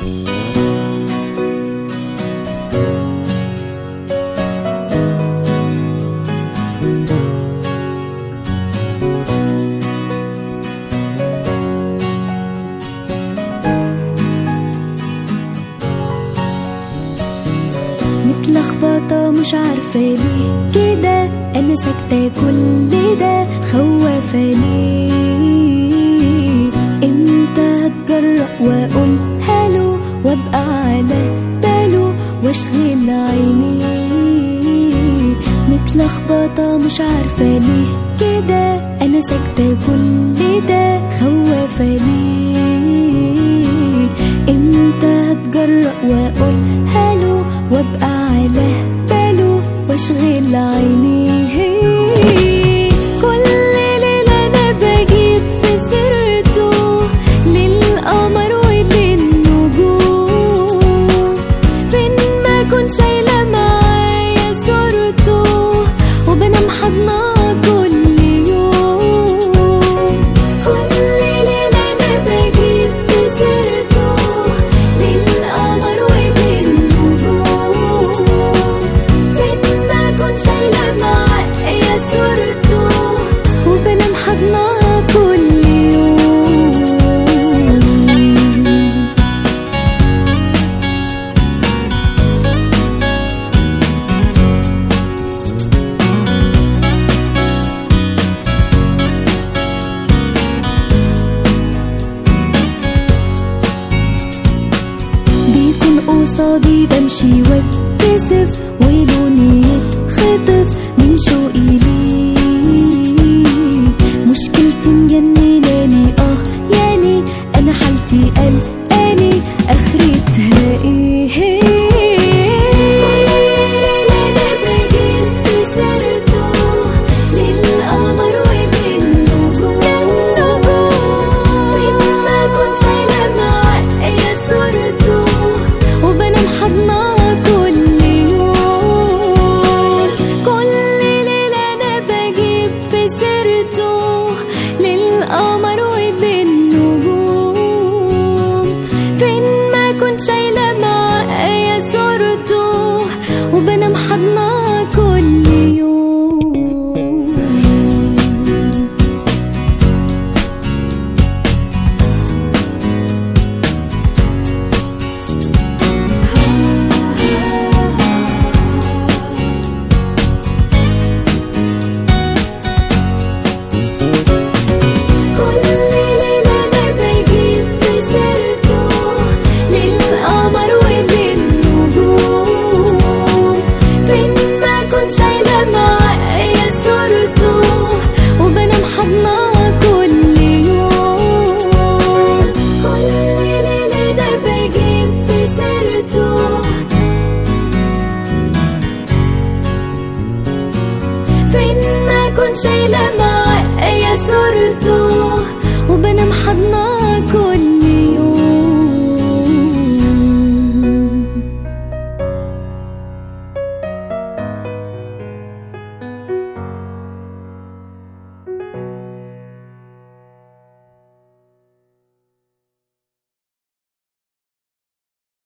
متلخبطة مش عارفة ليه كده أنا ساكتة كل ده خوافة ليه امتى هتجرأ وأقول هالو وأبقى على باله وأشغل عيني متلخبطة مش عارفة ليه كده أنا ساكتة كل ده خوافة ليه امتى هتجرأ وأقول هالو وأبقى على باله وأشغل عيني كل ليلة أنا بجيب في سيرته للقمر وللنجوم فين ما كنت شايلة معايا صورته وبنام حضنها كل يوم كل ليلة أنا بجيب في سيرته للقمر وللنجوم فين ما كنت شايلة معايا صورته وبنام حضنها كل يوم بيكون قصادي بمشي واتكسف وليه